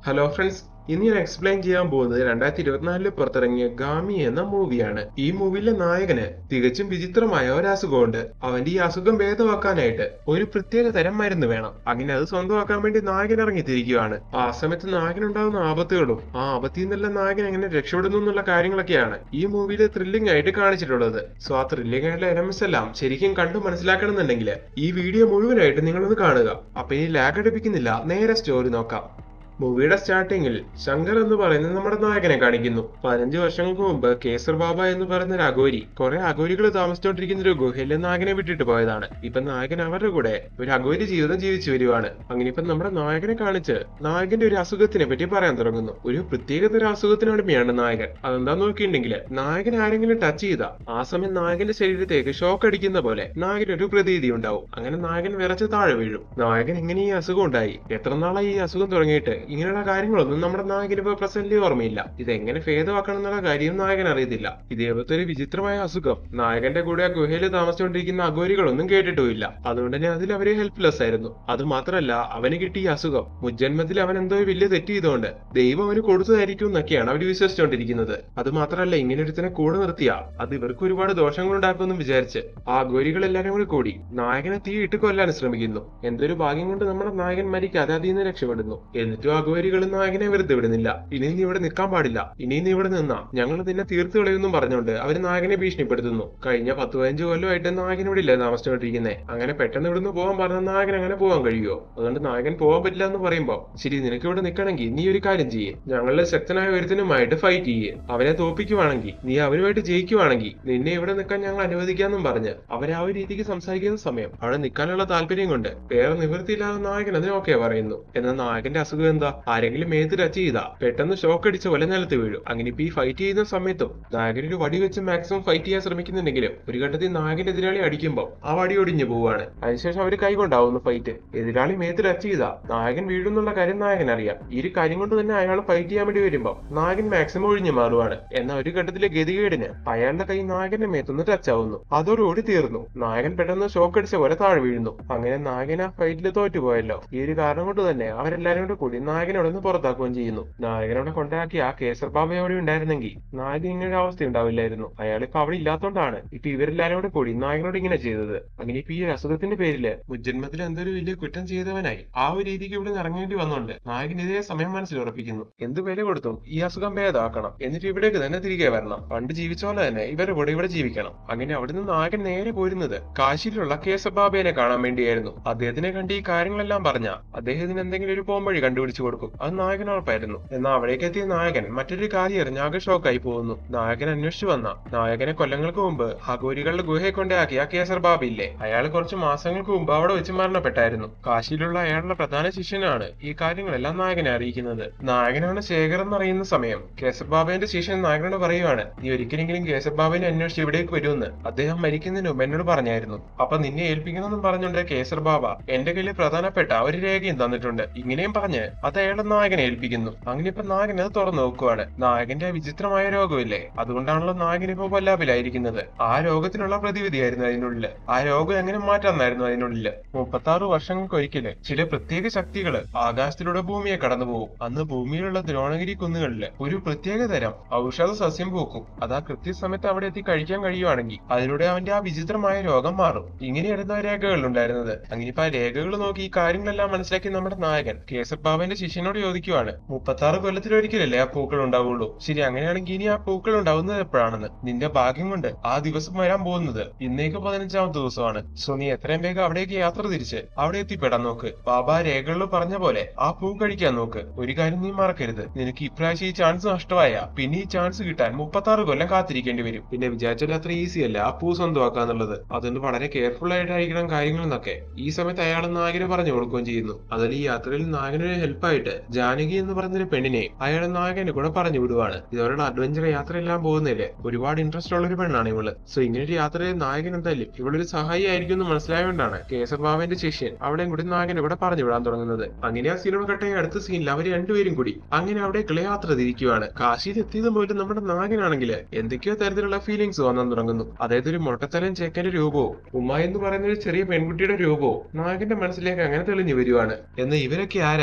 hello friends ഇന്ന് ഞാൻ explain ചെയ്യാൻ പോകുന്നത് രണ്ടായിരത്തി ഇരുപത്തിനാലില് പുറത്തിറങ്ങിയ ഗാമി എന്ന മൂവിയാണ് ഈ മൂവിയിലെ നായകന് തികച്ചും വിചിത്രമായ ഒരു അസുഖമുണ്ട് അവന്റെ ഈ അസുഖം ഭേദമാക്കാനായിട്ട് ഒരു പ്രത്യേക തരം മരുന്ന് വേണം അങ്ങനെ അത് സ്വന്തമാക്കാൻ വേണ്ടി നായകൻ ഇറങ്ങിത്തിരിക്കുകയാണ് ആ സമയത്ത് നായകനുണ്ടാകുന്ന ആപത്തുകളും ആ ആപത്തിൽ നിന്നെല്ലാം നായകൻ എങ്ങനെ രക്ഷപ്പെടുന്നു എന്നുള്ള കാര്യങ്ങളൊക്കെയാണ് ഈ മൂവിയിൽ ത്രില്ലിംഗ് ആയിട്ട് കാണിച്ചിട്ടുള്ളത് സോ ആ ത്രില്ലിംഗ് ആയിട്ടുള്ള എലമെന്റ്സ് എല്ലാം ശരിക്കും കണ്ടു മനസ്സിലാക്കണമെന്നുണ്ടെങ്കിൽ ഈ വീഡിയോ മുഴുവനായിട്ട് നിങ്ങളൊന്ന് കാണുക അപ്പൊ ഇനി ലാഗ് അടുപ്പിക്കുന്നില്ല നേരെ സ്റ്റോറി നോക്കാം മൂവിയുടെ സ്റ്റാർട്ടിങ്ങിൽ ശങ്കർ എന്ന് പറയുന്ന നമ്മുടെ നായകനെ കാണിക്കുന്നു പതിനഞ്ച് വർഷങ്ങൾക്ക് മുമ്പ് കേസർ ബാബ എന്ന് പറയുന്ന ഒരു അഘോരി കുറെ അഘോരികൾ താമസിച്ചുകൊണ്ടിരിക്കുന്ന ഒരു ഗുഹയിൽ നായകനെ വിട്ടിട്ട് പോയതാണ് ഇപ്പൊ നായകൻ അവരുടെ കൂടെ ഒരു അഘോരി ജീവിതം ജീവിച്ചു വരുവാണ് അങ്ങനെ ഇപ്പൊ നമ്മുടെ നായകനെ കാണിച്ച് നായകന്റെ ഒരു അസുഖത്തിനെ പറ്റി പറയാൻ തുടങ്ങുന്നു ഒരു പ്രത്യേകത ഒരു അസുഖത്തിന് അടിമയാണ് നായകൻ അതെന്താ നോക്കിയിട്ടുണ്ടെങ്കിൽ നായകൻ ആരെങ്കിലും ടച്ച് ചെയ്താ ആ സമയം നായകന്റെ ശരീരത്തേക്ക് ഷോക്ക് അടിക്കുന്ന പോലെ നായകൻ ഒരു പ്രതീതി ഉണ്ടാവും അങ്ങനെ നായകൻ വിറച്ച് താഴെ വീഴും നായകൻ എങ്ങനെ ഈ അസുഖം ഉണ്ടായി എത്ര നാളായി ഈ അസുഖം തുടങ്ങിയിട്ട് ഇങ്ങനെയുള്ള കാര്യങ്ങളൊന്നും നമ്മുടെ നായകന് ഇപ്പൊ പ്രസന്റ്ലി ഓർമ്മയില്ല ഇത് എങ്ങനെ ഭേദമാക്കണം എന്നുള്ള കാര്യം നായകൻ അറിയത്തില്ല ഇതേപോലത്തെ ഒരു വിചിത്രമായ അസുഖം നായകന്റെ കൂടെ ആ ഗുഹയിൽ താമസിച്ചുകൊണ്ടിരിക്കുന്ന അഘോരികളൊന്നും കേട്ടിട്ടുമില്ല അതുകൊണ്ട് തന്നെ അതിൽ അവരെ ഹെൽപ്ലെസ് ആയിരുന്നു അത് മാത്രമല്ല അവന് കിട്ടിയ അസുഖം മുജ്ജന്മത്തിൽ അവൻ എന്തോ വലിയ തെറ്റ് ചെയ്തുകൊണ്ട് ദൈവം അവന് കൊടുത്തതായിരിക്കും എന്നൊക്കെയാണ് അവർ വിശ്വസിച്ചുകൊണ്ടിരിക്കുന്നത് അത് മാത്രമല്ല ഇങ്ങനെ ഒരുത്തനെ കൂടെ നിർത്തിയ അത് ഇവർക്ക് ഒരുപാട് ദോഷങ്ങൾ ഉണ്ടാക്കുമെന്നും വിചാരിച്ച് ആ അഘോരികൾ എല്ലാവരും കൂടി കൂടി നായകനെ തീ ഇട്ട് കൊല്ലാൻ ശ്രമിക്കുന്നു എന്തൊരു ഭാഗ്യം കൊണ്ട് നമ്മുടെ നായകൻ മരിക്കാതെ അതിൽ നിന്ന് രക്ഷപ്പെടുന്നു എന്നിട്ടും ആ അഘോരികൾ നായകനെ വെറുതെ വിടുന്നില്ല ഇനി നീ ഇവിടെ നിൽക്കാൻ പാടില്ല ഇനി നീ ഇവിടെ നിന്നാ ഞങ്ങൾ നിന്നെ തീർത്തു കളയുമെന്നും പറഞ്ഞുകൊണ്ട് അവര് നായകനെ ഭീഷണിപ്പെടുത്തുന്നു കഴിഞ്ഞ പത്ത് പതിനഞ്ച് കൊല്ലമായിട്ട് നായകൻ ഇവിടെ ഇല്ല താമസിച്ചുകൊണ്ടിരിക്കുന്നത് അങ്ങനെ പെട്ടെന്ന് ഇവിടുന്ന് പോകാൻ പറഞ്ഞ നായകൻ അങ്ങനെ പോകാൻ കഴിയുമോ അതുകൊണ്ട് നായകൻ പോകാൻ പറ്റില്ല എന്ന് പറയുമ്പോ ശരി നിനക്ക് ഇവിടെ നിൽക്കണമെങ്കിൽ നീ ഒരു കാര്യം ചെയ്യേ ഞങ്ങളുടെ ശക്തനായ ഒരുത്തനുമായിട്ട് ഫൈറ്റ് ചെയ്യേ അവനെ തോപ്പിക്കുവാണെങ്കിൽ നീ അവനുമായിട്ട് ജയിക്കുവാണെങ്കിൽ നിന്നെ ഇവിടെ നിൽക്കാൻ ഞങ്ങൾ അനുവദിക്കാന്നും പറഞ്ഞ് അവരെ ആ ഒരു രീതിക്ക് സംസാരിക്കുന്ന സമയം അവിടെ നിൽക്കാനുള്ള താല്പര്യം കൊണ്ട് വേറെ നിവൃത്തിയില്ലാതെ നായകൻ അതിന് ഓക്കെ പറയുന്നു എന്നാൽ നായകന്റെ അസുഖം എന്താ ആരെങ്കിലും മേത്ത് ടച്ച് ചെയ്താ പെട്ടെന്ന് ഷോക്ക് അടിച്ച പോലെ നിലത്ത് വീഴും അങ്ങനെ ഇപ്പൊ ഈ ഫൈറ്റ് ചെയ്യുന്ന സമയത്തും നായകൻ ഒരു വടി വെച്ച് മാക്സിമം ഫൈറ്റ് ചെയ്യാൻ ശ്രമിക്കുന്നുണ്ടെങ്കിലും ഒരു ഘട്ടത്തിൽ നായകൻ എതിരാളി അടിക്കുമ്പോൾ ആ വടി ഒടിഞ്ഞു പോവാണ് അതിനുശേഷം അവര് കൈകൊണ്ടാവുന്നു ഫൈറ്റ് എതിരാളി മേത്ത് ടച്ച് ചെയ്താ നായകൻ വീഴുന്നുള്ള കാര്യം നായകൻ അറിയാം ഈ ഒരു കാര്യം കൊണ്ട് തന്നെ അയാൾ ഫൈറ്റ് ചെയ്യാൻ വേണ്ടി വരുമ്പോൾ നായകൻ മാക്സിമം ഒഴിഞ്ഞു മാറുവാണ് എന്നാൽ ഒരു ഘട്ടത്തിലെ ഗതികേടിന് അയാളുടെ കൈ നായകന്റെ മേത്തുനിന്ന് ടച്ച് ആവുന്നു അതോടുകൂടി തീർന്നു നായകൻ പെട്ടെന്ന് ഷോക്ക് അടിച്ച പോലെ താഴെ വീഴുന്നു അങ്ങനെ നായകൻ ആ ഫൈറ്റിൽ തോറ്റുപോയല്ലോ ഈ ഒരു കാരണം കൊണ്ട് തന്നെ അവരെല്ലാരും കൂടെ കൂടി നായകനെ അവിടെ നിന്ന് പുറത്താക്കുകയും ചെയ്യുന്നു നായകനോടെ കൊണ്ടാക്കി ആ കേസർ ബാബ അവിടെ ഉണ്ടായിരുന്നെങ്കിൽ നായകൻ ഇങ്ങനെ ഒരു അവസ്ഥ ഉണ്ടാവില്ലായിരുന്നു അയാൾ ഇപ്പൊ അവിടെ ഇല്ലാത്തോണ്ടാണ് ഇപ്പൊ ഇവരെല്ലാരും കൂടെ കൂടി നായകനോട് ഇങ്ങനെ ചെയ്തത് അങ്ങനെ ഇപ്പൊ ഈ ഒരു അസുഖത്തിന്റെ പേരില് മുജ്ജന്മത്തിൽ എന്തൊരു വലിയ കുറ്റം ചെയ്തവനായി ആ ഒരു രീതിക്ക് ഇവിടെ ഇറങ്ങേണ്ടി വന്നുകൊണ്ട് നായകൻ ഇതേ സമയം മനസ്സിൽ ഉറപ്പിക്കുന്നു എന്ത് വില കൊടുത്തും ഈ അസുഖം ഭേദമാക്കണം എന്നിട്ട് ഇവിടേക്ക് തന്നെ തിരികെ വരണം പണ്ട് ജീവിച്ച പോലെ തന്നെ ഇവരുടെ കൂടെ ഇവിടെ ജീവിക്കണം അങ്ങനെ അവിടുന്ന് നായകൻ നേരെ പോരുന്നത് കാശിയിലുള്ള കേസബാബയെ കാണാൻ വേണ്ടിയായിരുന്നു അദ്ദേഹത്തിനെ കണ്ട് ഈ കാര്യങ്ങളെല്ലാം പറഞ്ഞ അദ്ദേഹത്തിന് എന്തെങ്കിലും ഒരു പോംവഴി കണ്ടുപിടിച്ചു കൊടുക്കും അത് നായകൻ ഉറപ്പായിരുന്നു എന്നാൽ അവിടേക്ക് എത്തിയ നായകൻ മറ്റൊരു കാര്യം അറിഞ്ഞ് ആകെ ഷോക്കായി പോകുന്നു നായകൻ അന്വേഷിച്ചു വന്ന നായകനെ കൊല്ലങ്ങൾക്ക് മുമ്പ് അഘോരികളുടെ ഗുഹയെ കൊണ്ടാക്കിയ കേസർ ബാബ ഇല്ലേ അയാൾ കുറച്ച് മാസങ്ങൾക്ക് മുമ്പ് അവിടെ വെച്ച് മരണപ്പെട്ടായിരുന്നു കാശിയിലുള്ള അയാളുടെ പ്രധാന ശിഷ്യനാണ് ഈ കാര്യങ്ങളെല്ലാം നായകനെ അറിയിക്കുന്നത് നായകനാണ് ശേഖർ എന്നറിയുന്ന സമയം കേസർ ബാബയുടെ ശിഷ്യൻ നായകനോട് പറയുവാണ് നീ ഒരിക്കലെങ്കിലും കേസർ ബാബയെ അന്വേഷിച്ച് ഇവിടേക്ക് വരുമെന്ന് അദ്ദേഹം മരിക്കുന്നതിന് മുമ്പ് എന്നോട് പറഞ്ഞായിരുന്നു അപ്പൊ നിന്നെ ഏൽപ്പിക്കണമെന്നും പറഞ്ഞുകൊണ്ട് കേസർ ബാബ എന്റെ കയ്യിൽ പ്രധാനപ്പെട്ട ഒരു രേഖയും തന്നിട്ടുണ്ട് ഇങ്ങനെയും പറഞ്ഞ് അത് അയാളുടെ നായകനെ ഏൽപ്പിക്കുന്നു അങ്ങനെ ഇപ്പൊ നായകൻ അത് തുറന്നു നോക്കുവാണ് നായകന്റെ ആ വിചിത്രമായ രോഗമില്ലേ അതുകൊണ്ടാണല്ലോ നായകൻ ഇപ്പൊ കൊല്ലാപ്പിലായിരിക്കുന്നത് ആ രോഗത്തിനുള്ള പ്രതിവിധിയായിരുന്നു അതിനുള്ളിൽ ആ രോഗം എങ്ങനെ മാറ്റാന്നായിരുന്നു അതിനുള്ളിൽ മുപ്പത്തി ആറ് വർഷങ്ങൾക്ക് ഒരിക്കല് ചില പ്രത്യേക ശക്തികള് ആകാശത്തിലൂടെ ഭൂമിയെ കടന്നു പോകും അന്ന് ഭൂമിയിലുള്ള ദ്രോണഗിരി കുന്നുകളില് ഒരു പ്രത്യേക തരം ഔഷധ സസ്യം പൂക്കും അത് ആ കൃത്യസമയത്ത് അവിടെ എത്തി കഴിക്കാൻ കഴിയുവാണെങ്കിൽ അതിലൂടെ അവന്റെ ആ വിചിത്രമായ രോഗം മാറും ഇങ്ങനെയായിരുന്നു ആ രേഖകൾ ഉണ്ടായിരുന്നത് അങ്ങനെ ഇപ്പൊ ആ രേഖകൾ നോക്കി ഈ കാര്യങ്ങളെല്ലാം മനസ്സിലാക്കി നമ്മുടെ നായകൻ കേസർ ബാബന്റെ ശിഷ്യനോട് ചോദിക്കുവാണ് മുപ്പത്തി ആറ് കൊല്ലത്തിലൊരിക്കലല്ലേ ആ പൂക്കൾ ഉണ്ടാവുള്ളൂ ശരി അങ്ങനെയാണെങ്കിൽ ഇനി ആ പൂക്കൾ ഉണ്ടാവുന്നത് എപ്പോഴാണെന്ന് നിന്റെ ഭാഗ്യം കൊണ്ട് ആ ദിവസം വരാൻ പോകുന്നത് ഇന്നേക്ക് പതിനഞ്ചാമത്തെ ദിവസമാണ് സോ നീ എത്രയും വേഗം അവിടേക്ക് യാത്ര തിരിച്ച് അവിടെ എത്തിപ്പെടാൻ നോക്ക് ബാബ ആ രേഖകളിൽ പറഞ്ഞ പോലെ ആ പൂ കഴിക്കാൻ നോക്ക് ഒരു കാര്യം നീ മറക്കരുത് നിനക്ക് ഇപ്രാവശ്യം ഈ ചാൻസ് നഷ്ടമായ പിന്നെ ഈ ചാൻസ് കിട്ടാൻ മുപ്പത്തി ആറ് കൊല്ലം കാത്തിരിക്കേണ്ടി വരും പിന്നെ വിചാരിച്ചാൽ അത്ര ഈസി അല്ല ആ പൂ സ്വന്തമാക്കാന്നുള്ളത് അതുകൊണ്ട് വളരെ കെയർഫുൾ ആയിട്ടായിരിക്കണം കാര്യങ്ങൾ എന്നൊക്കെ ഈ സമയത്ത് അയാൾ നായകനെ പറഞ്ഞു കൊടുക്കുകയും ചെയ്യുന്നു അതിൽ ഈ യാത്രയിൽ നായകനൊരു ഹെൽപ്പായിട്ട് ജാനകി എന്ന് പറയുന്നൊരു പെണ്ണിനെ അയാൾ നായകന്റെ കൂടെ പറഞ്ഞു വിടുവാണ് ഇതവരുടെ അഡ്വഞ്ചർ യാത്രയെല്ലാം പോകുന്നില്ലേ ഒരുപാട് ഇൻട്രസ്റ്റ് ഉള്ള ഒരു പെണ്ണാണ് ഇവള് സോ ഇങ്ങനെ ഒരു യാത്രയിൽ നായകൻ എന്തായാലും ഇവളൊരു സഹായി ആയിരിക്കും എന്ന് മനസ്സിലായതുകൊണ്ടാണ് കേസർ ബാബന്റെ ശിഷ്യൻ അവിടെയും കൂടി നായകന്റെ കൂടെ പറഞ്ഞു വിടാൻ തുടങ്ങുന്നത് അങ്ങനെ ആ സിനിമ കട്ടെ അടുത്ത സീനിൽ അവർ രണ്ടുപേരും കൂടി അങ്ങനെ അവിടേക്കുള്ള യാത്ര തിരിക്കുവാണ് കാശിയിൽ എത്തിയത് പോലും നമ്മുടെ നായകനാണെങ്കിൽ എന്തൊക്കെയോ തരത്തിലുള്ള ഫീലിങ്സ് വന്നാൻ തുടങ്ങുന്നു അതായത് ഒരു മൊട്ടത്തലൻ ചേക്കന്റെ രൂപവും ഉമ്മ എന്ന് പറയുന്ന ഒരു ചെറിയ പെൺകുട്ടിയുടെ രൂപവും നായകന്റെ മനസ്സിലേക്ക് അങ്ങനെ തെളിഞ്ഞു വരുവാണ് എന്ന് ഇവരൊക്കെ ആരാ ഇവർ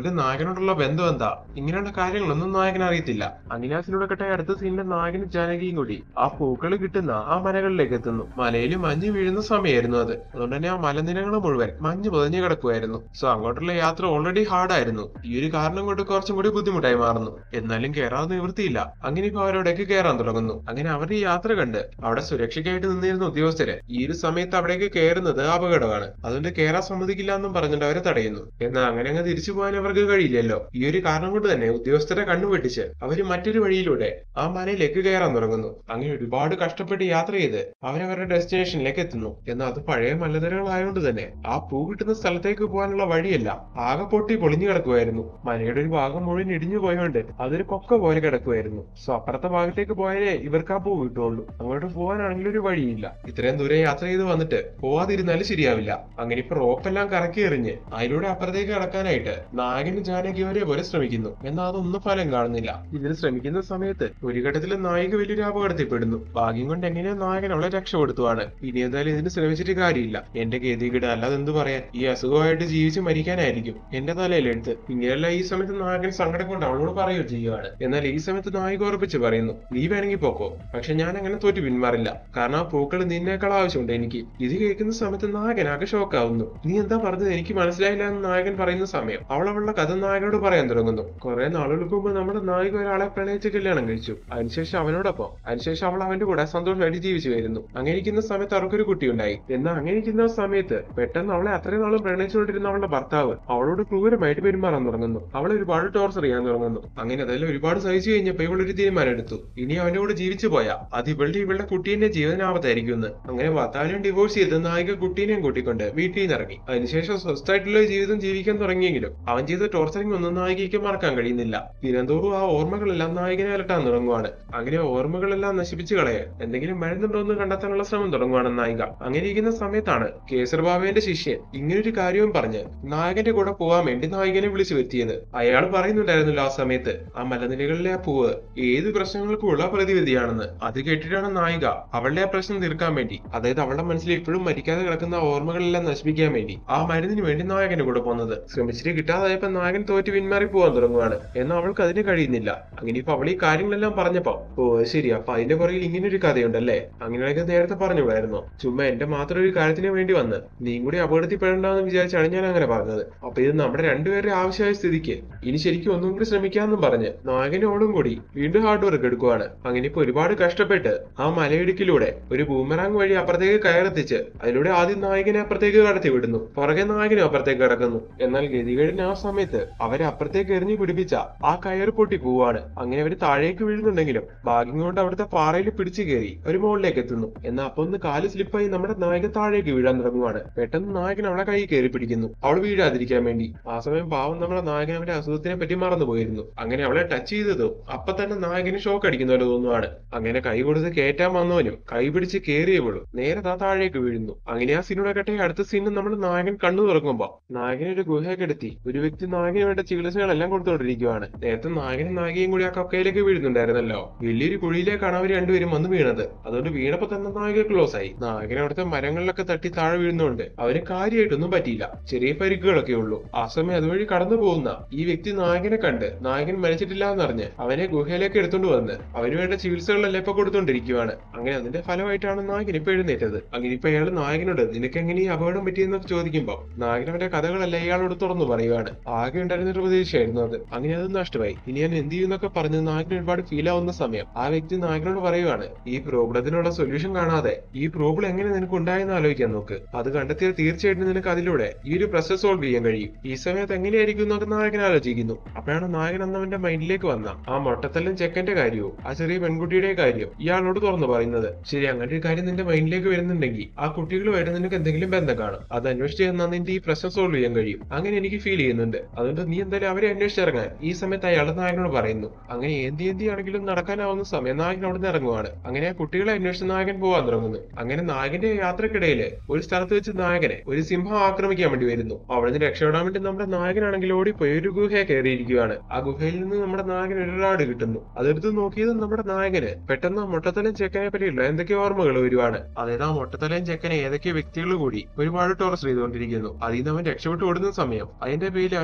ഇവർക്ക് നായകനോടുള്ള ബന്ധം എന്താ ഇങ്ങനെയുള്ള കാര്യങ്ങളൊന്നും നായകൻ അറിയത്തില്ല അങ്ങനെ ആ സീനിലൂടെ കെട്ടായ അടുത്ത സീനിലെ നായകനും ജാനകിയും കൂടി ആ പൂക്കൾ കിട്ടുന്ന ആ മലകളിലേക്ക് എത്തുന്നു മലയിൽ മഞ്ഞ് വീഴുന്ന സമയമായിരുന്നു അത് അതുകൊണ്ട് തന്നെ ആ മലനിരകൾ മുഴുവൻ മഞ്ഞ് പുതഞ്ഞു കിടക്കുമായിരുന്നു സോ അങ്ങോട്ടുള്ള യാത്ര ഓൾറെഡി ഹാർഡായിരുന്നു ഈ ഒരു കാരണം കൊണ്ട് കുറച്ചും കൂടി ബുദ്ധിമുട്ടായി മാറുന്നു എന്നാലും കയറാതെ നിവൃത്തിയില്ല അങ്ങനെ ഇപ്പൊ അവരോടേക്ക് കയറാൻ തുടങ്ങുന്നു അങ്ങനെ അവരുടെ ഈ യാത്ര കണ്ട് അവിടെ സുരക്ഷയ്ക്കായിട്ട് നിന്നിരുന്ന ഉദ്യോഗസ്ഥര് ഈ ഒരു സമയത്ത് അവിടേക്ക് കയറുന്നത് അപകടമാണ് അതുകൊണ്ട് കയറാൻ സമ്മതിക്കില്ല എന്നും പറഞ്ഞിട്ട് അവരെ തടയുന്നു എന്നാൽ അങ്ങനെ അങ്ങ് തിരിച്ചു പോകാൻ അവർക്ക് കഴിയില്ലല്ലോ ഈ ഒരു കാരണം കൊണ്ട് തന്നെ ഉദ്യോഗസ്ഥരെ കണ്ണുപെട്ടിച്ച് അവര് മറ്റൊരു വഴിയിലൂടെ ആ മലയിലേക്ക് കയറാൻ തുടങ്ങുന്നു അങ്ങനെ ഒരുപാട് കഷ്ടപ്പെട്ട് യാത്ര ചെയ്ത് അവരവരുടെ ഡെസ്റ്റിനേഷനിലേക്ക് എത്തുന്നു എന്നാൽ അത് പഴയ മലനിരകളായതുകൊണ്ട് തന്നെ ആ പൂ കിട്ടുന്ന സ്ഥലത്തേക്ക് പോകാനുള്ള വഴിയല്ല ആകെ പൊട്ടി പൊളിഞ്ഞു കിടക്കുമായിരുന്നു മലയുടെ ഒരു ഭാഗം മുഴുവൻ ഇടിഞ്ഞു പോയോണ്ട് അതൊരു കൊക്ക പോലെ കിടക്കുമായിരുന്നു സോ അപ്പുറത്തെ ഭാഗത്തേക്ക് പോയാലേ ഇവർക്ക് ആ പൂ കിട്ടുള്ളൂ അങ്ങോട്ട് പോകാനാണെങ്കിൽ ഒരു വഴിയില്ല ഇത്രയും ദൂരെ യാത്ര ചെയ്ത് വന്നിട്ട് പോവാതിരുന്നാലും ശരിയാവില്ല അങ്ങനെ ഇപ്പൊ റോപ്പെല്ലാം കറക്കി എറിഞ്ഞ് അതിലൂടെ അപ്പുറത്തേക്ക് കടക്കാനായിട്ട് നായകനും ജാനകി ഒരേ പോലെ ശ്രമിക്കുന്നു എന്നാൽ അതൊന്നും ഫലം കാണുന്നില്ല ഇതിന് ശ്രമിക്കുന്ന സമയത്ത് ഒരു ഘട്ടത്തിൽ നായിക വലിയൊരു അപകടത്തിൽപ്പെടുന്നു ഭാഗ്യം കൊണ്ട് എങ്ങനെയോ നായകൻ അവളെ രക്ഷപ്പെടുത്തുവാണ് ഇനി എന്തായാലും ഇതിന് ശ്രമിച്ചിട്ട് കാര്യമില്ല എന്റെ ഗതികിട അല്ലാതെ എന്ത് പറയാൻ ഈ അസുഖമായിട്ട് ജീവിച്ച് മരിക്കാനായിരിക്കും എന്റെ തലയിലെടുത്ത് ഇങ്ങനെയല്ല ഈ സമയത്ത് നായകൻ സങ്കടം കൊണ്ട് അവളോട് പറയുകയോ ചെയ്യുകയാണ് എന്നാൽ ഈ സമയത്ത് നായിക ഉറപ്പിച്ച് പറയുന്നു നീ വേണമെങ്കിൽ പോക്കോ പക്ഷെ ഞാൻ അങ്ങനെ തോറ്റു പിന്മാറില്ല കാരണം ആ പൂക്കൾ നിന്നേക്കാൾ ആവശ്യമുണ്ട് എനിക്ക് ഇത് കേൾക്കുന്ന സമയത്ത് നായകൻ ആകെ ഷോക്കാവുന്നു നീ എന്താ പറഞ്ഞത് എനിക്ക് മനസ്സിലായില്ല എന്ന് നായകൻ പറയുന്ന സമയം അവൾ അവളുടെ കഥ നായകനോട് പറയാൻ തുടങ്ങുന്നു കുറെ നാളുകൾക്ക് മുമ്പ് നമ്മുടെ നായിക ഒരാളെ പ്രണയിച്ച് കല്യാണം കഴിച്ചു അതിനുശേഷം അവനോടൊപ്പം അതിനുശേഷം അവൾ അവന്റെ കൂടെ സന്തോഷമായിട്ട് ജീവിച്ചു വരുന്നു അങ്ങനെ ഇരിക്കുന്ന സമയത്ത് അവർക്കൊരു കുട്ടിയുണ്ടായി എന്നാൽ അങ്ങനെ ഇരിക്കുന്ന സമയത്ത് പെട്ടെന്ന് അവളെ അത്രയും നാളും പ്രണയിച്ചുകൊണ്ടിരുന്ന അവളുടെ ഭർത്താവ് അവളോട് ക്രൂരമായിട്ട് പെരുമാറാൻ തുടങ്ങുന്നു അവളെ ഒരുപാട് ടോർച്ചർ ചെയ്യാൻ തുടങ്ങുന്നു അങ്ങനെ അതെല്ലാം ഒരുപാട് സഹിച്ചു കഴിഞ്ഞപ്പോ ഇവളൊരു തീരുമാനം എടുത്തു ഇനി അവന്റെ കൂടെ ജീവിച്ചു പോയാ അത് ഇവളുടെ ഇവളുടെ കുട്ടീന്റെ ജീവനാപത്തായിരിക്കും എന്ന് അങ്ങനെ ഭർത്താവിനും ഡിവോഴ്സ് ചെയ്ത് നായിക കുട്ടീനെയും കൂട്ടിക്കൊണ്ട് വീട്ടിൽ നിന്ന് ഇറങ്ങി അതിനുശേഷം സ്വസ്ഥമായിട്ടുള്ള ജീവിതം ജീവിക്കാൻ തുടങ്ങിയെങ്കിലും അവൻ ചെയ്ത ടോർച്ചറിംഗ് ഒന്നും നായികയ്ക്ക് മറക്കാൻ കഴിയുന്നില്ല ദിനംതോറും ആ ഓർമ്മകളെല്ലാം നായകനെ അലട്ടാൻ തുടങ്ങുവാണ് അങ്ങനെ ഓർമ്മകളെല്ലാം നശിപ്പിച്ചു കളയാൻ എന്തെങ്കിലും മരുന്നുണ്ടോ എന്ന് കണ്ടെത്താനുള്ള ശ്രമം തുടങ്ങുവാണ് നായിക അങ്ങനെ ഇരിക്കുന്ന സമയത്താണ് കേസർ ബാബുവിന്റെ ശിഷ്യൻ ഇങ്ങനൊരു കാര്യവും പറഞ്ഞ് നായകന്റെ കൂടെ പോവാൻ വേണ്ടി നായകനെ വിളിച്ചു വരുത്തിയത് അയാൾ പറയുന്നുണ്ടായിരുന്നല്ലോ ആ സമയത്ത് ആ മലനിരകളിലെ ആ പൂവ് ഏത് പ്രശ്നങ്ങൾക്കുമുള്ള പ്രതിവിധിയാണെന്ന് അത് കേട്ടിട്ടാണ് നായിക അവളുടെ ആ പ്രശ്നം തീർക്കാൻ വേണ്ടി അതായത് അവളുടെ മനസ്സിൽ ഇപ്പോഴും മരിക്കാതെ കിടക്കുന്ന ആ ഓർമ്മകളെല്ലാം നശിപ്പിക്കാൻ വേണ്ടി ആ മരുന്നിന് വേണ്ടി നായകന്റെ കൂടെ പോകുന്നത് ശ്രമിച്ചിട്ട് കിട്ടാതായപ്പോ നായകൻ തോറ്റ് പിന്മാറി പോകാൻ തുടങ്ങുവാണ് എന്നാൽ അവൾക്ക് അതിന് കഴിയുന്നില്ല അങ്ങനെ ഇപ്പൊ അവൾ ഈ കാര്യങ്ങളെല്ലാം പറഞ്ഞപ്പോ ഓ അത് ശരി അപ്പൊ അതിന്റെ പുറകിൽ ഇങ്ങനെ ഒരു കഥയുണ്ടല്ലേ അങ്ങനെയൊക്കെ നേരത്തെ പറഞ്ഞുകൂടായിരുന്നോ ചുമ്മാ എന്റെ മാത്രം ഒരു കാര്യത്തിന് വേണ്ടി വന്ന് നീയും കൂടി അപകടത്തിൽപ്പെടണ്ടെന്ന് വിചാരിച്ചാണ് ഞാൻ അങ്ങനെ പറഞ്ഞത് അപ്പൊ ഇത് നമ്മുടെ രണ്ടുപേരുടെ ആവശ്യമായ സ്ഥിതിക്ക് ഇനി ശരിക്കും ഒന്നും കൂടി ശ്രമിക്കാമെന്നും പറഞ്ഞ് നായകനും അവളും കൂടി വീണ്ടും ഹാർഡ് വർക്ക് എടുക്കുവാണ് അങ്ങനെ ഇപ്പൊ ഒരുപാട് കഷ്ടപ്പെട്ട് ആ മലയിടുക്കിലൂടെ ഒരു ബൂമറാങ് വഴി അപ്പുറത്തേക്ക് കയറെത്തിച്ച് അതിലൂടെ ആദ്യം നായകനെ അപ്പുറത്തേക്ക് കടത്തി വിടുന്നു പുറകെ നായകനും അപ്പുറത്തേക്ക് കിടക്കുന്നു എന്നാൽ ഗതികേടിന് ആ സമയത്ത് അവരെ അപ്പുറത്തേക്ക് എറിഞ്ഞു പിടിപ്പിച്ച ആ കയറ് പൊട്ടി പോവാണ് അങ്ങനെ അവര് താഴേക്ക് വീഴുന്നുണ്ടെങ്കിലും ഭാഗ്യം കൊണ്ട് അവിടുത്തെ പാറയിൽ പിടിച്ചു കയറി ഒരു മുകളിലേക്ക് എത്തുന്നു എന്നാൽ അപ്പൊ ഒന്ന് കാല് സ്ലിപ്പായി നമ്മുടെ നായക താഴേക്ക് വീഴാൻ തുടങ്ങുവാണ് പെട്ടെന്ന് നായകൻ അവളെ കൈ കയറി പിടിക്കുന്നു അവൾ വീഴാതിരിക്കാൻ വേണ്ടി ആ സമയം പാവം നമ്മുടെ നായകൻ അവന്റെ അസുഖത്തിനെ പറ്റി മറന്നു പോയിരുന്നു അങ്ങനെ അവളെ ടച്ച് ചെയ്തതോ അപ്പൊ തന്നെ നായകന് ഷോക്ക് അടിക്കുന്ന പോലെ തോന്നുവാണ് അങ്ങനെ കൈ കൊടുത്ത് കയറ്റാൻ വന്നവനും കൈ പിടിച്ച് കയറിയവളും നേരെ താ താഴേക്ക് വീഴുന്നു അങ്ങനെ ആ സീനോടെ കട്ടെ അടുത്ത സീനിൽ നമ്മുടെ നായകൻ കണ്ണു തുറക്കുമ്പോ നായകനെ ഒരു ഗുഹയ്ക്കെടുത്തി ഒരു വ്യക്തി നായകന് വേണ്ട ചികിത്സകളെല്ലാം കൊടുത്തുകൊണ്ടിരിക്കുകയാണ് നേരത്തെ നായകനും നായികയും കൂടി ആ കക്കയിലേക്ക് വീഴുന്നുണ്ടായിരുന്നല്ലോ വലിയൊരു കുഴിയിലേക്കാണ് അവർ രണ്ടുപേരും വന്ന് വീണത് അതുകൊണ്ട് വീണപ്പോ തന്നെ നായക ക്ലോസ് ആയി നായകൻ അവിടുത്തെ മരങ്ങളിലൊക്കെ തട്ടി താഴെ വീഴുന്നോണ്ട് അവന് കാര്യമായിട്ടൊന്നും പറ്റിയില്ല ചെറിയ പരിക്കുകളൊക്കെ ഉള്ളൂ ആ സമയം അതുവഴി കടന്നു പോകുന്ന ഈ വ്യക്തി നായകനെ കണ്ട് നായകൻ മരിച്ചിട്ടില്ല എന്നറിഞ്ഞ് അവനെ ഗുഹയിലേക്ക് എടുത്തോണ്ട് വന്ന് അവന് വേണ്ട ചികിത്സകളെല്ലാം ഇപ്പൊ കൊടുത്തോണ്ടിരിക്കുകയാണ് അങ്ങനെ അതിന്റെ ഫലമായിട്ടാണ് നായകൻ ഇപ്പൊ എഴുന്നേറ്റത് അങ്ങനെ ഇപ്പൊ അയാൾ നായകനോട് നിനക്ക് എങ്ങനെ ഈ അപകടം പറ്റിയെന്നൊക്കെ ചോദിക്കുമ്പോ നായകൻ അവന്റെ കഥകളെല്ലാം ഇയാളോട് തുറന്നു പറയുവാണ് ആകെ ഉണ്ടായിരുന്ന ഒരു പ്രതീക്ഷയായിരുന്നു അത് അങ്ങനെ അത് നഷ്ടമായി ഇനി ഞാൻ എന്ത് ചെയ്യുന്നൊക്കെ പറഞ്ഞ് നായകന് ഒരുപാട് ഫീൽ ആവുന്ന സമയം ആ വ്യക്തി നായകനോട് പറയുവാണ് ഈ പ്രോബ്ലത്തിനുള്ള സൊല്യൂഷൻ കാണാതെ ഈ പ്രോബ്ലം എങ്ങനെ നിനക്ക് ഉണ്ടായെന്ന് ആലോചിക്കാൻ നോക്ക് അത് കണ്ടെത്തിയാൽ തീർച്ചയായിട്ടും നിനക്ക് അതിലൂടെ ഈ ഒരു പ്രശ്നം സോൾവ് ചെയ്യാൻ കഴിയും ഈ സമയത്ത് എങ്ങനെയായിരിക്കും എന്നൊക്കെ നായകൻ ആലോചിക്കുന്നു അപ്പോഴാണ് നായകൻ അന്നവന്റെ മൈൻഡിലേക്ക് വന്ന ആ മൊട്ടത്തല്ലും ചെക്കന്റെ കാര്യവും ആ ചെറിയ പെൺകുട്ടിയുടെ കാര്യം ഇയാളോട് തുറന്നു പറയുന്നത് ശരി അങ്ങനെ ഒരു കാര്യം നിന്റെ മൈൻഡിലേക്ക് വരുന്നുണ്ടെങ്കിൽ ആ കുട്ടികളുമായിട്ട് നിനക്ക് എന്തെങ്കിലും ബന്ധം കാണും അത് അന്വേഷിച്ച് ചെന്നാൽ നിന്റെ ഈ പ്രശ്നം സോൾവ് ചെയ്യാൻ കഴിയും അങ്ങനെ എനിക്ക് ഫീൽ ചെയ്യുന്നുണ്ട് അതുകൊണ്ട് നീ എന്തായാലും അവരെ അന്വേഷിച്ചിറങ്ങാൻ ഈ സമയത്ത് അയാൾ നായകനോട് പറയുന്നു അങ്ങനെ എന്തി എന്തി ആണെങ്കിലും നടക്കാനാവുന്ന സമയം നായകൻ അവിടെ നിന്ന് ഇറങ്ങുവാണ് അങ്ങനെ ആ കുട്ടികളെ അന്വേഷിച്ച് നായകൻ പോകാൻ തുടങ്ങുന്നു അങ്ങനെ നായകന്റെ യാത്രക്കിടയിൽ ഒരു സ്ഥലത്ത് വെച്ച് നായകനെ ഒരു സിംഹം ആക്രമിക്കാൻ വേണ്ടി വരുന്നു അവിടെ നിന്ന് രക്ഷപ്പെടാൻ വേണ്ടി നമ്മുടെ നായകനാണെങ്കിൽ ഓടിപ്പോയി ഒരു ഗുഹയെ കയറിയിരിക്കുകയാണ് ആ ഗുഹയിൽ നിന്ന് നമ്മുടെ നായകൻ ഒരു റാഡ് കിട്ടുന്നു അതെടുത്ത് നോക്കിയത് നമ്മുടെ നായകന് പെട്ടെന്ന് ആ മുട്ടത്തലൻ ചെക്കനെ പറ്റിയുള്ള എന്തൊക്കെ ഓർമ്മകൾ വരുവാണ് അതായത് ആ മുട്ടത്തലൻ ചെക്കനെ ഏതൊക്കെ വ്യക്തികൾ കൂടി ഒരുപാട് ടോർച്ചർ ചെയ്തുകൊണ്ടിരിക്കുന്നു അതിൽ നിന്ന് അവൻ രക്ഷപ്പെട്ടു ഓടുന്ന സമയം അതിന്റെ പേരിൽ അവനെ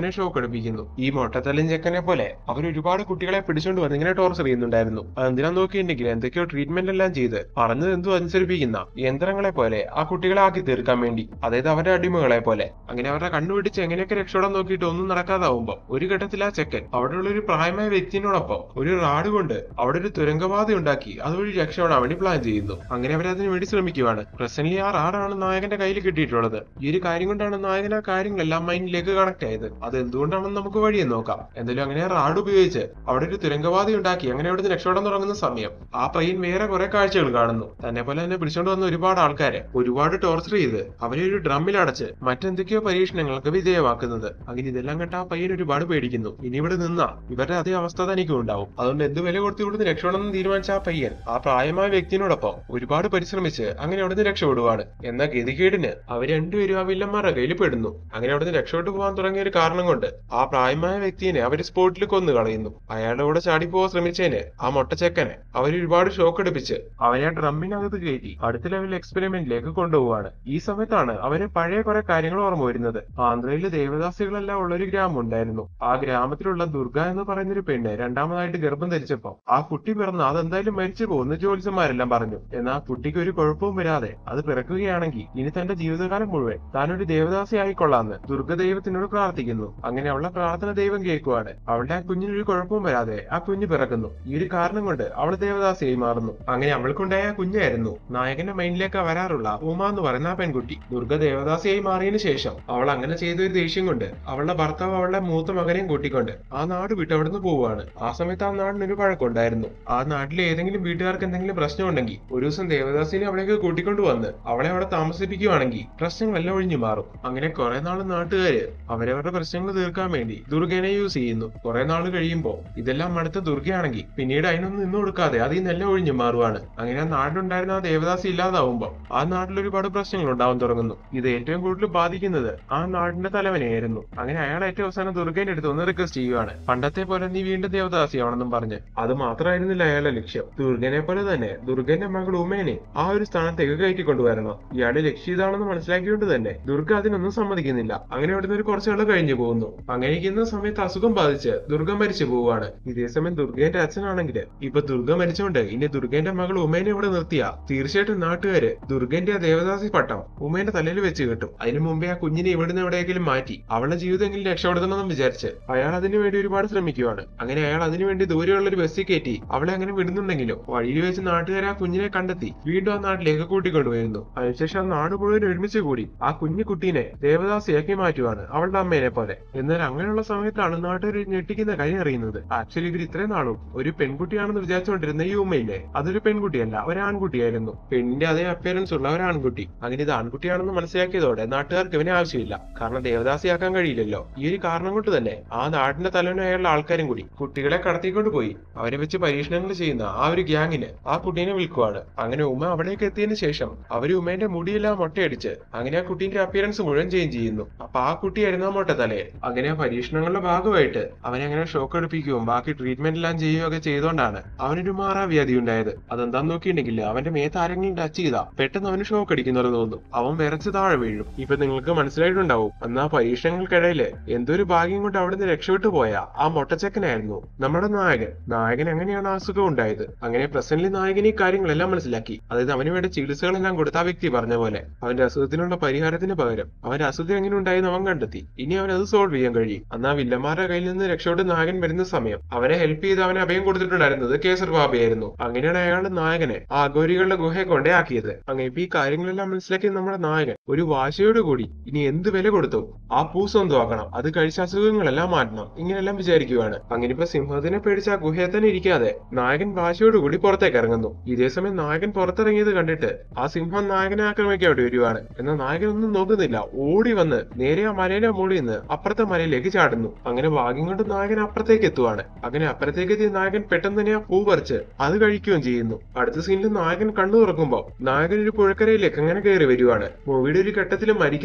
അവനെ ഷോക്ക് എടുപ്പിക്കുന്നു ഈ മൊട്ടത്തലൻ ചെക്കനെ പോലെ അവർ ഒരുപാട് കുട്ടികളെ പിടിച്ചോണ്ട് വന്ന് ഇങ്ങനെ ടോർച്ചർ ചെയ്യുന്നുണ്ടായിരുന്നു അതെന്തിനാ നോക്കിയിട്ടുണ്ടെങ്കിൽ എന്തൊക്കെയോ ട്രീറ്റ്മെന്റ് എല്ലാം ചെയ്ത് പറഞ്ഞത് എന്തോ അനുസരിപ്പിക്കുന്ന യന്ത്രങ്ങളെ പോലെ ആ കുട്ടികളെ ആക്കി തീർക്കാൻ വേണ്ടി അതായത് അവരുടെ അടിമകളെ പോലെ അങ്ങനെ അവരുടെ കണ്ണുപിടിച്ച് എങ്ങനെയൊക്കെ രക്ഷപ്പെടാൻ നോക്കിയിട്ട് ഒന്നും നടക്കാതാവുമ്പോ ഒരു ഘട്ടത്തിൽ ആ ചെക്കൻ അവിടെയുള്ള ഒരു പ്രായമായ വ്യക്തിനോടൊപ്പം ഒരു റാഡ് കൊണ്ട് അവിടെ ഒരു തുരങ്കപാത ഉണ്ടാക്കി അതുവഴി രക്ഷപ്പെടാൻ വേണ്ടി പ്ലാൻ ചെയ്യുന്നു അങ്ങനെ അവർ അതിന് വേണ്ടി ശ്രമിക്കുവാണ് പ്രസന്റ്ലി ആ റാഡാണ് നായകന്റെ കയ്യിൽ കിട്ടിയിട്ടുള്ളത് ഈ ഒരു കാര്യം കൊണ്ടാണ് നായകൻ ആ കാര്യങ്ങളെല്ലാം മൈൻഡിലേക്ക് കണക്ട് ആയത് അത് എന്തുകൊണ്ടാണെന്ന് നമുക്ക് വഴിയെ നോക്കാം എന്തായാലും അങ്ങനെ റാഡ് ഉപയോഗിച്ച് അവിടെ ഒരു തുരങ്കപാത ഉണ്ടാക്കി അങ്ങനെ അവിടെ രക്ഷപ്പെടാൻ തുടങ്ങുന്ന സമയം ആ പയ്യൻ വേറെ കുറെ കാഴ്ചകൾ കാണുന്നു തന്നെ പോലെ തന്നെ പിടിച്ചോണ്ട് വന്ന ഒരുപാട് ആൾക്കാരെ ഒരുപാട് ടോർച്ചർ ചെയ്ത് അവരെ ഒരു ഡ്രമ്മിൽ അടച്ച് മറ്റെന്തൊക്കെയോ പരീക്ഷണങ്ങൾക്ക് വിധേയമാക്കുന്നത് അങ്ങനെ ഇതെല്ലാം കണ്ട ആ പയ്യൻ ഒരുപാട് പേടിക്കുന്നു ഇനി ഇവിടെ നിന്നാ ഇവരുടെ അതേ അവസ്ഥ തനിക്കും ഉണ്ടാവും അതുകൊണ്ട് എന്ത് വില കൊടുത്ത് ഇവിടുന്ന് രക്ഷപ്പെടണമെന്ന് തീരുമാനിച്ച ആ പയ്യൻ ആ പ്രായമായ വ്യക്തിനോടൊപ്പം ഒരുപാട് പരിശ്രമിച്ച് അങ്ങനെ അവിടുന്ന് രക്ഷപ്പെടുവാണ് എന്ന ഗതികേടിന് അവർ രണ്ടുപേരും ആ വില്ലന്മാരുടെ കയ്യിൽ പെടുന്നു അങ്ങനെ അവിടുന്ന് രക്ഷപ്പെട്ടു പോകാൻ തുടങ്ങിയ ഒരു കാരണം കൊണ്ട് ആ പ്രായമായ വ്യക്തിനെ അവർ സ്പോട്ടിൽ കൊന്നു കളയുന്നു അയാളുടെ കൂടെ ചാടിപ്പോവാൻ ശ്രമിച്ചതിന് ആ മൊട്ടച്ചെക്കനെ അവർ ഒരുപാട് ഷോക്ക് എടുപ്പിച്ച് അവനെ ആ ഡ്രമ്മിനകത്ത് കയറ്റി അടുത്ത ലെവൽ എക്സ്പെരിമെന്റിലേക്ക് കൊണ്ടുപോവാണ് ഈ സമയത്താണ് അവന് പഴയ കുറെ കാര്യങ്ങൾ ഓർമ്മ വരുന്നത് ആന്ധ്രയില് ദേവദാസികളെല്ലാം ഉള്ള ഒരു ഗ്രാമം ഉണ്ടായിരുന്നു ആ ഗ്രാമത്തിലുള്ള ദുർഗ എന്ന് പറയുന്ന ഒരു പെണ്ണ് രണ്ടാമതായിട്ട് ഗർഭം ധരിച്ചപ്പോ ആ കുട്ടി പിറന്ന് അതെന്തായാലും മരിച്ചു പോകുന്ന ജ്യോത്സ്യന്മാരെല്ലാം പറഞ്ഞു എന്നാൽ ആ കുട്ടിക്ക് ഒരു കുഴപ്പവും വരാതെ അത് പിറക്കുകയാണെങ്കിൽ ഇനി തന്റെ ജീവിതകാലം മുഴുവൻ താനൊരു ദേവദാസി ആയിക്കൊള്ളാന്ന് ദുർഗ ദൈവത്തിനോട് പ്രാർത്ഥിക്കുന്നു അങ്ങനെ അവളുടെ പ്രാർത്ഥന ദൈവം കേൾക്കുവാണ് അവളുടെ ആ കുഞ്ഞിനൊരു കുഴപ്പവും വരാതെ ആ കുഞ്ഞ് പിറക്കുന്നു ഈ ഒരു കാരണം കൊണ്ട് അവൾ ദേവദാസിയായി മാറുന്നു അങ്ങനെ അവൾക്കുണ്ടായ ആ കുഞ്ഞായിരുന്നു നായകന്റെ മൈൻഡിലേക്ക് വരാറുള്ള ഉമ എന്ന് പറയുന്ന ആ പെൺകുട്ടി ദുർഗ ദേവദാസിയായി മാറിയതിനു ശേഷം അവൾ അങ്ങനെ ചെയ്ത ഒരു ദേഷ്യം കൊണ്ട് അവളുടെ ഭർത്താവ് അവളുടെ മൂത്ത മകനെയും കൂട്ടിക്കൊണ്ട് ആ നാട് വിട്ട് അവിടുന്ന് പോവുകയാണ് ആ സമയത്ത് ആ നാടിന് ഒരു വഴക്കുണ്ടായിരുന്നു ആ നാട്ടിലെ ഏതെങ്കിലും വീട്ടുകാർക്ക് എന്തെങ്കിലും പ്രശ്നം ഉണ്ടെങ്കിൽ ഒരു ദിവസം ദേവദാസിനെ അവിടേക്ക് കൂട്ടിക്കൊണ്ട് വന്ന് അവളെ അവിടെ താമസിപ്പിക്കുവാണെങ്കിൽ പ്രശ്നങ്ങളെല്ലാം ഒഴിഞ്ഞു മാറും അങ്ങനെ കുറെ നാൾ നാട്ടുകാര് അവരവരുടെ പ്രശ്നങ്ങൾ തീർക്കാൻ വേണ്ടി ദുർഗനെ യൂസ് ചെയ്യുന്നു കുറെ നാൾ കഴിയുമ്പോ ഇതെല്ലാം അടുത്ത ദുർഗയാണെങ്കിൽ പിന്നീട് അതിനൊന്നും നിന്നു കൊടുക്കാതെ അതിൽ നിന്നെല്ലാം ഒഴിഞ്ഞു മാറുവാണ് അങ്ങനെ ആ നാട്ടിലുണ്ടായിരുന്ന ആ ദേവദാസി ഇല്ലാതാവുമ്പോ ആ നാട്ടിൽ ഒരുപാട് പ്രശ്നങ്ങൾ ഉണ്ടാവാൻ തുടങ്ങുന്നു ഇത് ഏറ്റവും കൂടുതൽ ബാധിക്കുന്നത് ആ നാടിന്റെ തലവനെയായിരുന്നു അങ്ങനെ അയാൾ ഏറ്റവും അവസാനം ദുർഗേന്റെ അടുത്ത് ഒന്ന് റിക്വസ്റ്റ് ചെയ്യുവാണ് പണ്ടത്തെ പോലെ നീ വീണ്ടും ദേവദാസിയാവണമെന്നും പറഞ്ഞ് അത് മാത്രമായിരുന്നില്ല അയാളുടെ ലക്ഷ്യം ദുർഗനെ പോലെ തന്നെ ദുർഗന്റെ മകൾ ഉമേനെ ആ ഒരു സ്ഥാനത്തേക്ക് കയറ്റിക്കൊണ്ടുവരണം ഇയാളുടെ ലക്ഷ്യം ഇതാണെന്ന് മനസ്സിലാക്കിയോണ്ട് തന്നെ ദുർഗ അതിനൊന്നും സമ്മതിക്കുന്നില്ല അങ്ങനെ അവിടുന്ന് ഒരു കുറച്ച് നാൾ കഴിഞ്ഞു പോകുന്നു അങ്ങനെ ഇരിക്കുന്ന സമയത്ത് അസുഖം ബാധിച്ച് ദുർഗ മരിച്ചു പോവുകയാണ് ഇതേസമയം ദുർഗേന്റെ അച്ഛനാണെങ്കിൽ ഇപ്പൊ ദുർഗ മരിച്ചോണ്ട് ഇനി ദുർഗേന്റെ മകൾ ഉമേനെ ഇവിടെ നിർത്തിയ തീർച്ചയായിട്ടും നാട്ടുകാര് ദുർഗന്റെ ആ ദേവദാസി പട്ടം ഉമേന്റെ തലയിൽ വെച്ച് കിട്ടും അതിനു മുമ്പേ ആ കുഞ്ഞിനെ ഇവിടുന്ന് എവിടെയെങ്കിലും മാറ്റി അവളുടെ ജീവിതമെങ്കിലും രക്ഷപ്പെടുത്തണമെന്ന് വിചാരിച്ച് അയാൾ അതിനു വേണ്ടി ഒരുപാട് ശ്രമിക്കുവാണ് അങ്ങനെ അയാൾ അതിനുവേണ്ടി ദൂരെയുള്ള ഒരു ബസ്സിൽ കയറ്റി അവളെ അങ്ങനെ വിടുന്നുണ്ടെങ്കിലും വഴിയിൽ വെച്ച് നാട്ടുകാർ ആ കുഞ്ഞിനെ കണ്ടെത്തി വീണ്ടും ആ നാട്ടിലേക്ക് കൂട്ടിക്കൊണ്ടുവരുന്നു അതിനുശേഷം ആ നാട് മുഴുവൻ ഒരുമിച്ച് കൂടി ആ കുഞ്ഞു കുട്ടീനെ ദേവദാസിയാക്കി മാറ്റുവാണ് അവളുടെ അമ്മേനെ പോലെ എന്നാൽ അങ്ങനെയുള്ള സമയത്താണ് നാട്ടുകാർ ഒരു ഞെട്ടിക്കുന്ന കാര്യം അറിയുന്നത് ആക്ച്വലി ഇവർ ഇത്രയും നാളും ഒരു പെൺകുട്ടിയാണെന്ന് വിചാരിച്ചുകൊണ്ടിരുന്ന ഈ ഉമ്മയില്ലേ അതൊരു പെൺകുട്ടിയല്ല ഒരു ആൺകുട്ടിയായിരുന്നു പെണ്ണിന്റെ അതേ അപ്പിയറൻസ് ഉള്ള ഒരു ആൺകുട്ടി അങ്ങനെ ഇത് ആൺകുട്ടിയാണെന്ന് മനസ്സിലാക്കിയതോടെ നാട്ടുകാർക്ക് ഇവനെ ആവശ്യമില്ല കാരണം ദേവദാസിയാക്കാൻ കഴിയില്ലല്ലോ ഈ ഒരു കാരണം കൊണ്ട് തന്നെ ആ നാടിന്റെ തലവനായുള്ള ആൾക്കാരും കൂടി കുട്ടികളെ കടത്തിക്കൊണ്ട് പോയി അവരെ വെച്ച് പരീക്ഷണങ്ങൾ ചെയ്യുന്ന ആ ഒരു ഗ്യാങ്ങിന് ആ കുട്ടീനെ വിൽക്കുവാണ് അങ്ങനെ ഉമ്മ അവിടേക്ക് എത്തിയതിനു ശേഷം അവര് ഉമ്മേന്റെ മുടിയെല്ലാം മൊട്ടയടിച്ച് അങ്ങനെ ആ കുട്ടീന്റെ അപ്പിയറൻസ് മുഴുവൻ ചേഞ്ച് ചെയ്യുന്നു അപ്പൊ ആ കുട്ടിയായിരുന്നു ആ മൊട്ട തലയെ അങ്ങനെ ആ പരീക്ഷണങ്ങളുടെ ഭാഗമായിട്ട് അവനെ അങ്ങനെ ഷോക്ക് എടുപ്പിക്കുകയും ബാക്കി ട്രീറ്റ്മെന്റ് എല്ലാം ചെയ്യുകയൊക്കെ ചെയ്തുകൊണ്ടാണ് അവനൊരു മാറാവ്യാധി ഉണ്ടായത് അതെന്താന്ന് നോക്കിയിട്ടുണ്ടെങ്കിൽ അവന്റെ മേത്ത് ആരെങ്കിലും ടച്ച് ചെയ്താ പെട്ടെന്ന് അവന് ഷോക്ക് അടിക്കുന്നത് തോന്നും അവൻ വിറച്ച് താഴെ വീഴും ഇപ്പൊ നിങ്ങൾക്ക് മനസ്സിലായിട്ടുണ്ടാവും അന്ന് ആ പരീക്ഷണങ്ങൾക്കിടയില് എന്തൊരു ഭാഗ്യം കൊണ്ട് അവിടുന്ന് രക്ഷപ്പെട്ടു പോയ ആ മൊട്ടച്ചക്കനായിരുന്നു നമ്മുടെ നായകൻ നായകൻ എങ്ങനെയാണ് ആ അസുഖം ഉണ്ടായത് അങ്ങനെ പ്രസന്റ്ലി നായകൻ ഈ കാര്യങ്ങളെല്ലാം മനസ്സിലാക്കി അതായത് അവന് വേണ്ട ചികിത്സകളെല്ലാം കൊടുത്ത ആ വ്യക്തി പറഞ്ഞ പോലെ അവന്റെ അസുഖത്തിനുള്ള പരിഹാരത്തിന് പകരം അവന്റെ അസുഖം എങ്ങനെ ഉണ്ടായെന്ന് അവൻ കണ്ടെത്തി ഇനി അവൻ അത് സോൾവ് ചെയ്യാൻ കഴിയും അന്ന് ആ വില്ലന്മാരുടെ കയ്യിൽ നിന്ന് രക്ഷപ്പെട്ട് നായകൻ വരുന്ന സമയം അവനെ ഹെൽപ്പ് ചെയ്ത് അവനെ അഭയം കൊടുത്തിട്ടുണ്ടായിരുന്നത് കേസർ ബാബയായിരുന്നു അങ്ങനെയാണ് അയാളുടെ നായകനെ ആ അഘോരികളുടെ ഗുഹയെ കൊണ്ടേ ആക്കിയത് അങ്ങനെ ഇപ്പൊ ഈ കാര്യങ്ങളെല്ലാം മനസ്സിലാക്കിയ നമ്മുടെ നായകൻ ഒരു വാശയോട് കൂടി ഇനി എന്ത് വില കൊടുത്തു ആ പൂ സ്വന്തമാക്കണം അത് കഴിച്ച അസുഖങ്ങളെല്ലാം മാറ്റണം ഇങ്ങനെല്ലാം വിചാരിക്കുകയാണ് അങ്ങനെ ഇപ്പൊ സിംഹത്തിനെ പേടിച്ച് ആ ഗുഹയെ തന്നെ ഇരിക്കാതെ നായകൻ വാശയോട് കൂടി പുറത്തേക്ക് ഇറങ്ങുന്നു ഇതേസമയം നായകൻ പുറത്തിറങ്ങിയത് കണ്ടിട്ട് ആ സിംഹം നായകനെ ആക്രമിക്കാൻ വേണ്ടി വരുവാണ് എന്നാൽ നായകൻ ഒന്നും നോക്കുന്നില്ല ഓടി വന്ന് നേരെ ആ മലയുടെ മുകളിൽ നിന്ന് അപ്പുറത്തെ മലയിലേക്ക് ചാടുന്നു അങ്ങനെ ഭാഗ്യം കൊണ്ട് നായകൻ അപ്പുറത്തേക്ക് എത്തുവാണ് അങ്ങനെ അപ്പുറത്തേക്ക് എത്തിയ നായകൻ പെട്ടെന്ന് തന്നെ ആ പൂ പറിച്ച് അത് കഴിക്കുകയും ചെയ്യുന്നു അടുത്ത സീനിൽ നായകൻ കണ്ണു തുറക്കുമ്പോ നായകൻ ഒരു പുഴക്കരയിലേക്ക് അങ്ങനെ കയറി വരുവാണ് മൂവിയുടെ ഒരു ഘട്ടത്തിൽ മരിക്കുന്നതായിട്ട്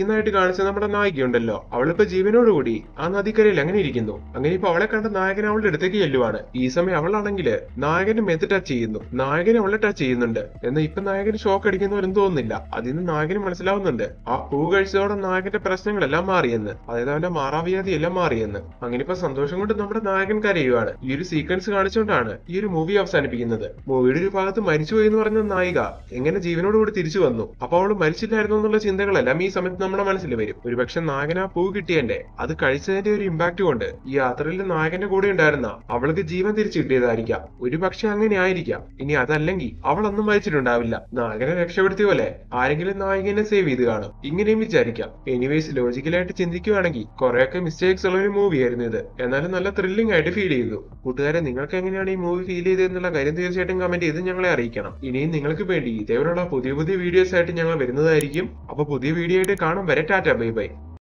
കാണിച്ച നമ്മുടെ നായികയുണ്ടല്ലോ അവളിപ്പോ ജീവനോടുകൂടി ആ നദിക്കരയിൽ അങ്ങനെ ഇരിക്കുന്നു അങ്ങനെ ഇപ്പൊ അവളെ കണ്ട നായകൻ അവളുടെ അടുത്തേക്ക് ചെല്ലുവാണ് ഈ സമയം അവളാണെങ്കിൽ നായകന് മെത്ത് ടച്ച് ചെയ്യുന്നു നായകൻ അവളെ ടച്ച് ചെയ്യുന്നുണ്ട് എന്നാൽ ഇപ്പൊ നായകന് ഷോക്ക് അടിക്കുന്നവരും തോന്നുന്നില്ല അതിൽ നിന്ന് നായകന് മനസ്സിലാവുന്നുണ്ട് ആ പൂ കഴിച്ചതോടെ നായകന്റെ പ്രശ്നങ്ങളെല്ലാം മാറിയെന്ന് അതായത് അവന്റെ മാറാവ്യാധി എല്ലാം മാറിയെന്ന് അങ്ങനെ ഇപ്പൊ സന്തോഷം കൊണ്ട് നമ്മുടെ നായകൻ കരയുവാണ് ഈ ഒരു സീക്വൻസ് കാണിച്ചുകൊണ്ടാണ് ഈ ഒരു മൂവി അവസാനിപ്പിക്കുന്നത് മൂവിയുടെ ഒരു ഭാഗത്ത് മരിച്ചുപോയി എന്ന് പറഞ്ഞ നായിക എങ്ങനെ ജീവനോടുകൂടി തിരിച്ചു വന്നു അപ്പൊ അവൾ മരിച്ചില്ലായിരുന്നു എന്നുള്ള ചിന്തകളെല്ലാം ഈ സമയത്ത് നമ്മുടെ മനസ്സിൽ വരും ഒരുപക്ഷെ നായകൻ ആ പൂ കിട്ടിയതിന്റെ അത് കഴിച്ചതിന്റെ ഒരു ഇമ്പാക്ട് കൊണ്ട് ഈ യാത്രയിൽ നായകന്റെ കൂടെ ഉണ്ടായിരുന്ന അവൾക്ക് ജീവൻ തിരിച്ചു കിട്ടിയതായിരിക്കാം ഒരു പക്ഷെ അങ്ങനെ ആയിരിക്കാം ഇനി അതല്ലെങ്കിൽ അവൾ ഒന്നും മരിച്ചിട്ടുണ്ടാവില്ല നായകനെ രക്ഷപ്പെടുത്തിയ പോലെ ആരെങ്കിലും നായകനെ സേവ് ചെയ്ത് കാണും ഇങ്ങനെയും വിചാരിക്കാം എനിവേസ് ലോജിക്കലായിട്ട് ചിന്തിക്കുകയാണെങ്കിൽ കുറെയൊക്കെ മിസ്റ്റേക്സ് ഉള്ള ഒരു മൂവി ആയിരുന്നു ഇത് എന്നാലും നല്ല ത്രില്ലിംഗ് ആയിട്ട് ഫീൽ ചെയ്തു കൂട്ടുകാരെ നിങ്ങൾക്ക് എങ്ങനെയാണ് ഈ മൂവി ഫീൽ ചെയ്തതെന്നുള്ള കാര്യം തീർച്ചയായിട്ടും കമന്റ് ചെയ്ത് ഞങ്ങളെ അറിയിക്കണം ഇനിയും നിങ്ങൾക്ക് വേണ്ടി ഇതേപോലുള്ള പുതിയ പുതിയ വീഡിയോസ് ആയിട്ട് ഞങ്ങൾ വരുന്നതായിരിക്കും അപ്പൊ പുതിയ വീഡിയോ ആയിട്ട് കാണും വരെ ടാറ്റ ബൈ ബൈ